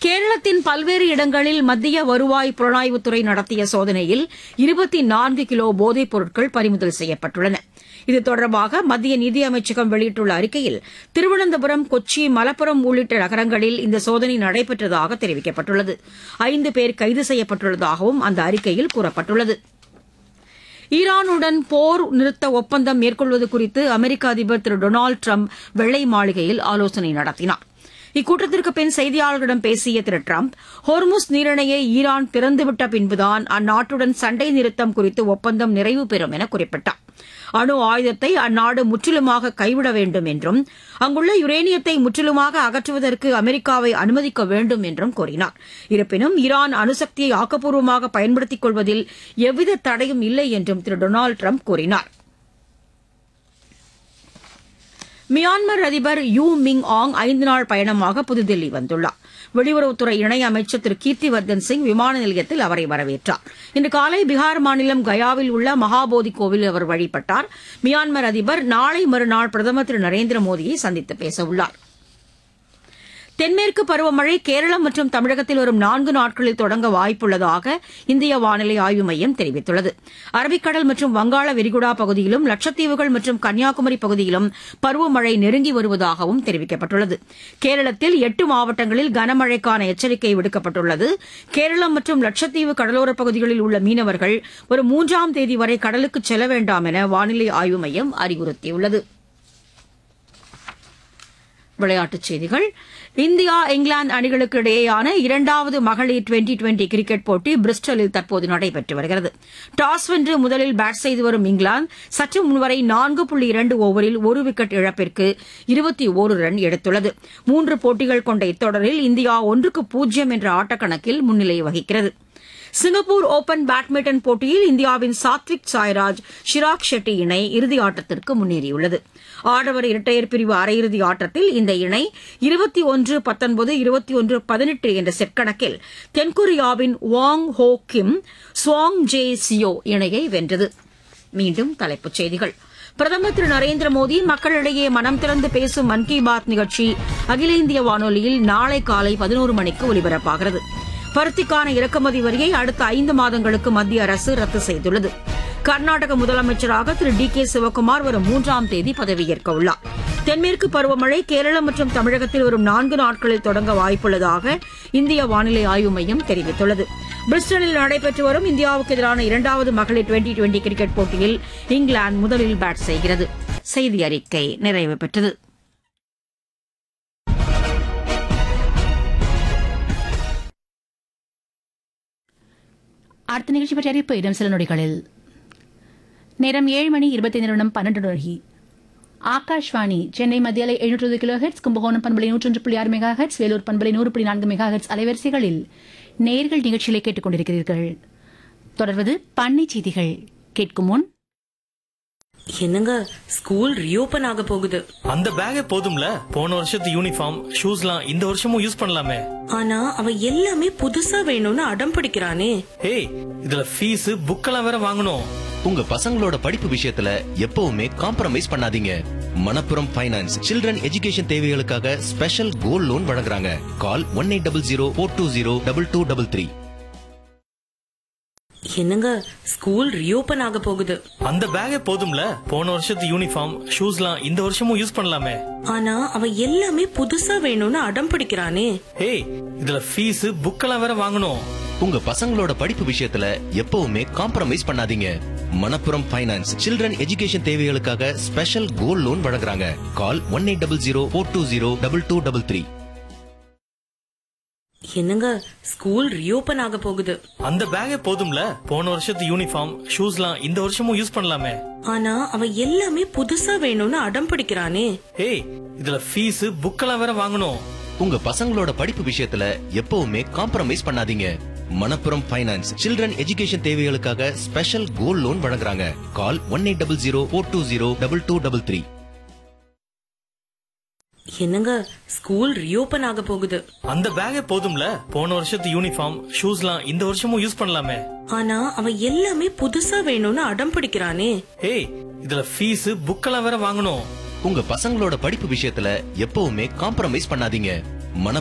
கேரளத்தின் பல்வேறு இடங்களில் மத்திய வருவாய் புலனாய்வுத்துறை நடத்திய சோதனையில் இருபத்தி நான்கு கிலோ போதைப் பொருட்கள் பறிமுதல் செய்யப்பட்டுள்ளன இது தொடர்பாக மத்திய நிதியமைச்சகம் வெளியிட்டுள்ள அறிக்கையில் திருவனந்தபுரம் கொச்சி மலப்புரம் உள்ளிட்ட நகரங்களில் இந்த சோதனை நடைபெற்றதாக தெரிவிக்கப்பட்டுள்ளது ஐந்து பேர் கைது செய்யப்பட்டுள்ளதாகவும் அந்த அறிக்கையில் கூறப்பட்டுள்ளது ஈரானுடன் போர் நிறுத்த ஒப்பந்தம் மேற்கொள்வது குறித்து அமெரிக்க அதிபர் திரு டொனால்டு ட்ரம்ப் வெள்ளை மாளிகையில் ஆலோசனை நடத்தினார் இக்கூட்டத்திற்கு பின் செய்தியாளர்களிடம் பேசிய திரு ட்ரம்ப் ஹோர்முஸ் நீரிணையை ஈரான் திறந்துவிட்ட பின்புதான் அந்நாட்டுடன் சண்டை நிறுத்தம் குறித்து ஒப்பந்தம் நிறைவு பெறும் என குறிப்பிட்டார் அணு ஆயுதத்தை அந்நாடு முற்றிலுமாக கைவிட வேண்டும் என்றும் அங்குள்ள யுரேனியத்தை முற்றிலுமாக அகற்றுவதற்கு அமெரிக்காவை அனுமதிக்க வேண்டும் என்றும் கூறினார் இருப்பினும் ஈரான் அணுசக்தியை ஆக்கப்பூர்வமாக பயன்படுத்திக் கொள்வதில் எவ்வித தடையும் இல்லை என்றும் திரு டொனால்டு ட்ரம்ப் கூறினார் மியான்மர் அதிபர் யூ மிங் ஆங் ஐந்து நாள் பயணமாக புதுதில்லி வந்துள்ளார் வெளியுறவுத்துறை இணையமைச்சர் திரு கீர்த்திவர்தன் சிங் விமான நிலையத்தில் அவரை வரவேற்றார் இன்று காலை பீகார் மாநிலம் கயாவில் உள்ள மகாபோதி கோவிலில் அவர் வழிபட்டார் மியான்மர் அதிபர் நாளை மறுநாள் பிரதமர் திரு நரேந்திர மோடியை சந்தித்து பேசவுள்ளார் தென்மேற்கு பருவமழை கேரளம் மற்றும் தமிழகத்தில் வரும் நான்கு நாட்களில் தொடங்க வாய்ப்புள்ளதாக இந்திய வானிலை ஆய்வு மையம் தெரிவித்துள்ளது அரபிக்கடல் மற்றும் வங்காள விரிகுடா பகுதியிலும் லட்சத்தீவுகள் மற்றும் கன்னியாகுமரி பகுதியிலும் பருவமழை நெருங்கி வருவதாகவும் தெரிவிக்கப்பட்டுள்ளது கேரளத்தில் எட்டு மாவட்டங்களில் கனமழைக்கான எச்சரிக்கை விடுக்கப்பட்டுள்ளது கேரளம் மற்றும் லட்சத்தீவு கடலோரப் பகுதிகளில் உள்ள மீனவர்கள் வரும் மூன்றாம் தேதி வரை கடலுக்கு செல்ல வேண்டாம் என வானிலை ஆய்வு மையம் அறிவுறுத்தியுள்ளது விளையாட்டுச் செய்திகள் இந்தியா இங்கிலாந்து அணிகளுக்கு இடையேயான இரண்டாவது மகளிர் டுவெண்டி டுவெண்டி கிரிக்கெட் போட்டி பிரிஸ்டலில் தற்போது நடைபெற்று வருகிறது டாஸ் வென்று முதலில் பேட் செய்து வரும் இங்கிலாந்து சற்று முன்வரை நான்கு புள்ளி இரண்டு ஓவரில் ஒரு விக்கெட் இழப்பிற்கு இருபத்தி ஒரு ரன் எடுத்துள்ளது மூன்று போட்டிகள் கொண்ட இத்தொடரில் இந்தியா ஒன்றுக்கு பூஜ்ஜியம் என்ற ஆட்டக்கணக்கில் முன்னிலை வகிக்கிறது சிங்கப்பூர் ஓபன் பேட்மிண்டன் போட்டியில் இந்தியாவின் சாத்விக் சாய்ராஜ் ஷிராக் ஷெட்டி இணை இறுதி ஆட்டத்திற்கு முன்னேறியுள்ளது ஆடவர் இரட்டையர் பிரிவு அரையிறுதி ஆட்டத்தில் இந்த இணை இருபத்தி ஒன்று பத்தொன்பது இருபத்தி ஒன்று பதினெட்டு என்ற செட் கணக்கில் தென்கொரியாவின் வாங் ஹோ கிம் ஸ்வாங் ஜே சியோ இணையை வென்றது மீண்டும் தலைப்புச் செய்திகள் பிரதமர் திரு நரேந்திர மோடி மக்களிடையே மனம் திறந்து பேசும் மன் கி பாத் நிகழ்ச்சி அகில இந்திய வானொலியில் நாளை காலை பதினோரு மணிக்கு ஒலிபரப்பாகிறது பருத்திக்கான இறக்குமதி வரியை அடுத்த ஐந்து மாதங்களுக்கு மத்திய அரசு ரத்து செய்துள்ளது கர்நாடக முதலமைச்சராக திரு டி கே சிவக்குமார் வரும் மூன்றாம் தேதி பதவியேற்க உள்ளார் தென்மேற்கு பருவமழை கேரளம் மற்றும் தமிழகத்தில் வரும் நான்கு நாட்களில் தொடங்க வாய்ப்புள்ளதாக இந்திய வானிலை ஆய்வு மையம் தெரிவித்துள்ளது பிரிஸ்டலில் நடைபெற்று வரும் இந்தியாவுக்கு எதிரான இரண்டாவது மகளிர் டுவெண்டி டுவெண்டி கிரிக்கெட் போட்டியில் இங்கிலாந்து முதலில் பேட் செய்கிறது செய்தி அறிக்கை நிறைவு பெற்றது அடுத்த நிகழ்ச்சி பற்றிய அறிவிப்பு இடம் சில நொடிகளில் நேரம் ஏழு மணி இருபத்தைந்து நிமிடம் பன்னெண்டு நொடி ஆகாஷ்வாணி சென்னை மத்தியாலை எழுநூற்று கிலோ ஹெட்ஸ் கும்பகோணம் பண்பலை நூற்றொன்று புள்ளி ஆறு மெகா ஹெட்ஸ் வேலூர் பண்பலை நூறு புள்ளி நான்கு மெகா ஹெட்ஸ் அலைவரிசைகளில் நேர்கள் நிகழ்ச்சிகளை கேட்டுக் கொண்டிருக்கிறீர்கள் தொடர்வது பண்ணை செய்திகள் கேட்கும் முன் என்னங்க ஸ்கூல் ரீஓபன் ஆக போகுது அந்த பேக்கே போதும்ல போன வருஷத்து யூனிஃபார்ம் ஷூஸ்லாம் இந்த வருஷமும் யூஸ் பண்ணலாமே ஆனா அவன் எல்லாமே புதுசா வேணும்னு அடம் பிடிக்கிறானே ஏய் இதுல ஃபீஸ் புக்கெல்லாம் வேற வாங்கணும் உங்க பசங்களோட படிப்பு விஷயத்துல எப்பவுமே காம்ப்ரமைஸ் பண்ணாதீங்க மணப்புரம் ஃபைனான்ஸ் சில்ட்ரன் எஜுகேஷன் தேவைகளுக்காக ஸ்பெஷல் கோல்ட் லோன் வழங்குறாங்க call one eight double zero four two zero double two double three என்னங்க ஸ்கூல் ரீஓபன் ஆக போகுது அந்த பேக்கே போதும்ல போன வருஷத்து யூனிஃபார்ம் ஷூஸ்லாம் இந்த வருஷமும் யூஸ் பண்ணலாமே ஆனா அவன் எல்லாமே புதுசா வேணும்னு அடம் பிடிக்கிறானே ஏய் இதுல ஃபீஸ் புக்கெல்லாம் வேற வாங்கணும் உங்க பசங்களோட படிப்பு விஷயத்துல எப்பவுமே காம்ப்ரமைஸ் பண்ணாதீங்க மணப்புரம் ஃபைனான்ஸ் சில்ட்ரன் எஜுகேஷன் தேவைகளுக்காக ஸ்பெஷல் கோல்ட் லோன் வழங்குறாங்க call one eight double zero four two zero double two double three என்னங்க ஸ்கூல் ரீஓபன் ஆக போகுது அந்த பேக்கே போதும்ல போன வருஷத்து யூனிஃபார்ம் ஷூஸ்லாம் இந்த வருஷமும் யூஸ் பண்ணலாமே ஆனா அவன் எல்லாமே புதுசா வேணும்னு அடம் பிடிக்கிறானே ஏய் இதுல ஃபீஸ் புக்கெல்லாம் வேற வாங்கணும் உங்க பசங்களோட படிப்பு விஷயத்துல எப்பவுமே காம்ப்ரமைஸ் பண்ணாதீங்க மணப்புரம் ஃபைனான்ஸ் சில்ட்ரன் எஜுகேஷன் தேவைகளுக்காக ஸ்பெஷல் கோல்ட் லோன் வழங்குறாங்க call one eight double zero four two zero double two double three என்னங்க ஸ்கூல் ரீஓபன் ஆக போகுது அந்த பேக்கே போதும்ல போன வருஷத்து யூனிஃபார்ம் ஷூஸ்லாம் இந்த வருஷமும் யூஸ் பண்ணலாமே ஆனா அவன் எல்லாமே புதுசா வேணும்னு அடம் பிடிக்கிறானே ஏய் இதுல ஃபீஸ் புக்கெல்லாம் வேற வாங்கணும் உங்க பசங்களோட படிப்பு விஷயத்துல எப்பவுமே காம்ப்ரமைஸ் பண்ணாதீங்க